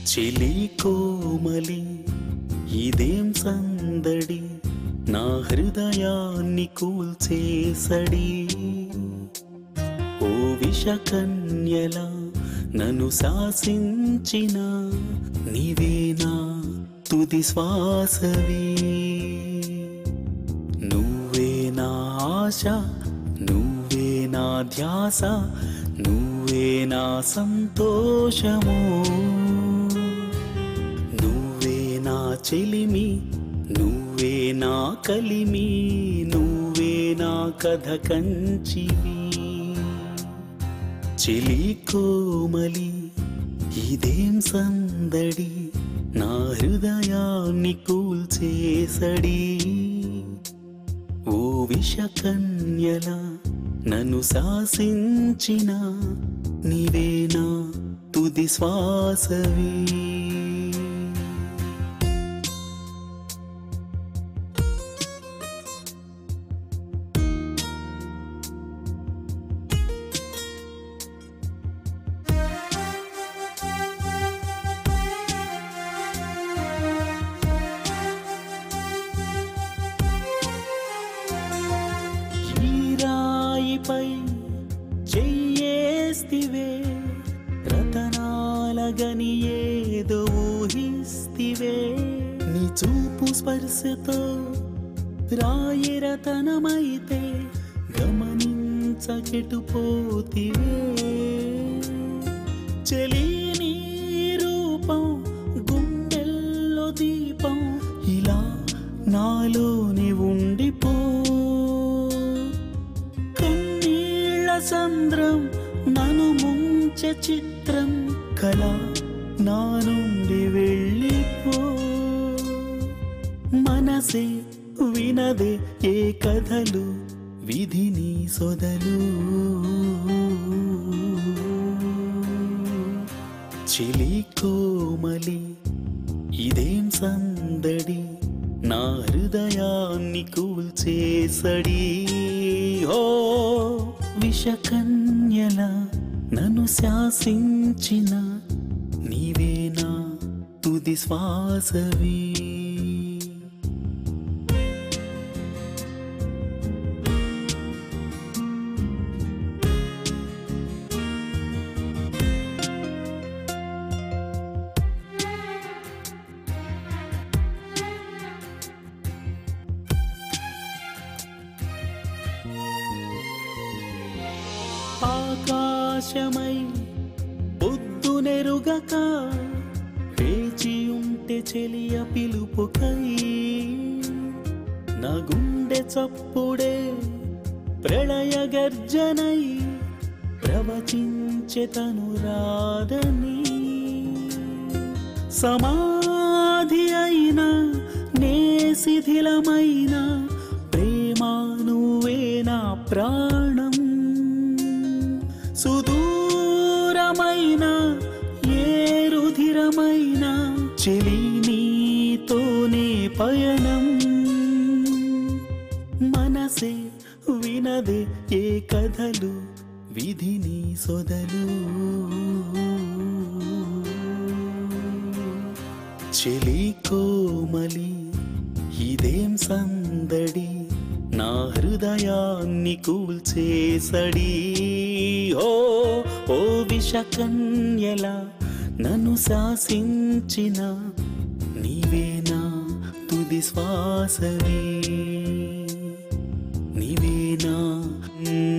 చెలి కోమలి ఇదేం సందడి నా హృదయాన్ని కూల్చేసడి ఓ విషకన్యల నన్ను శాసించిన నీవేనా తుది శ్వాసవి నువ్వే నా ఆశ నువ్వే నా ధ్యాస నువ్వే నా సంతోషము నువ్వే నా చెలిమి నువ్వే నా కలిమి నువ్వే నా కథ కంచివి చెలి కోమలి ఇదేం సందడి నా హృదయాన్ని కూల్చేసడి ఓ విషకన్యల నన్ను శాసించిన నీవేనా తుది శ్వాసవి ఈ రాయిపై చెయ్యేస్తివే రతనాలగని ఏదో ఊహిస్తివే నీ చూపు స్పర్శతో రాయి రతనమైతే గమనించకెటుపోతివే చెలి నీ రూపం గుండెల్లో దీపం ఇలా నాలోని ఉండిపో కన్నీళ్ళ సంద్రం నన్ను ముంచె చిత్రం కల నా నుండి వెళ్ళిపో మనసే వినదే ఏ కథలు విధిని సొదలు చిలి కోమలి ఇదేం సందడి నా హృదయాన్ని కూల్చేసడి ఓ విషకన్యల నన్ను శాసించిన నీవేనా తుది శ్వాసవి ఆకాశమై పొద్దునెరుగక వేచి ఉంటే చెలియ పిలుపుకై నా గుండె చప్పుడే ప్రళయ గర్జనై ప్రవచించెతను రాదని సమాధి అయినా నే శిథిలమైన ప్రేమా నువ్వే నా ప్రాణం సుదూరమైన ఏ రుధిరమైన చెలి నీతోనే పయనం మనసే వినదే ఏ కథలు విధిని సొదలు చెలి కోమలి ఇదేం సందడి నా హృదయాన్ని కూల్చేసడి ఓ ఓ విషకన్యల నన్ను శాసించిన నీవేనా తుది శ్వాసవి నీవేనా